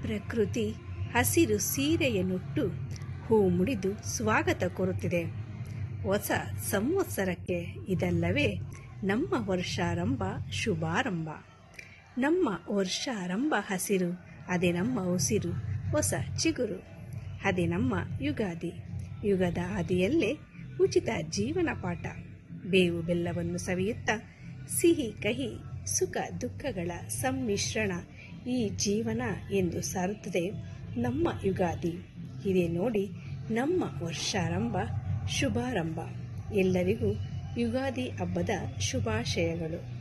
ಪ್ರಕೃತಿ ಹಸಿರು ಸೀರೆಯನ್ನುಟ್ಟು ಹೂ ಮುಡಿದು ಸ್ವಾಗತ ಕೋರುತ್ತಿದೆ ಹೊಸ ಸಂವತ್ಸರಕ್ಕೆ ಇದಲ್ಲವೇ ನಮ್ಮ ವರ್ಷಾರಂಭ ಶುಭಾರಂಭ ನಮ್ಮ ವರ್ಷಾರಂಭ ಹಸಿರು ಅದೇ ನಮ್ಮ ಉಸಿರು ಹೊಸ ಚಿಗುರು ಅದೇ ನಮ್ಮ ಯುಗಾದಿ ಯುಗದ ಹಾದಿಯಲ್ಲೇ ಉಚಿತ ಜೀವನ ಪಾಠ ಬೇವು ಬೆಲ್ಲವನ್ನು ಸವಿಯುತ್ತಾ ಸಿಹಿ ಕಹಿ ಸುಖ ದುಃಖಗಳ ಸಮ್ಮಿಶ್ರಣ ಈ ಜೀವನ ಎಂದು ಸಾರುತ್ತದೆ ನಮ್ಮ ಯುಗಾದಿ ಇದೇ ನೋಡಿ ನಮ್ಮ ವರ್ಷಾರಂಭ ಶುಭಾರಂಭ ಎಲ್ಲರಿಗೂ ಯುಗಾದಿ ಹಬ್ಬದ ಶುಭಾಶಯಗಳು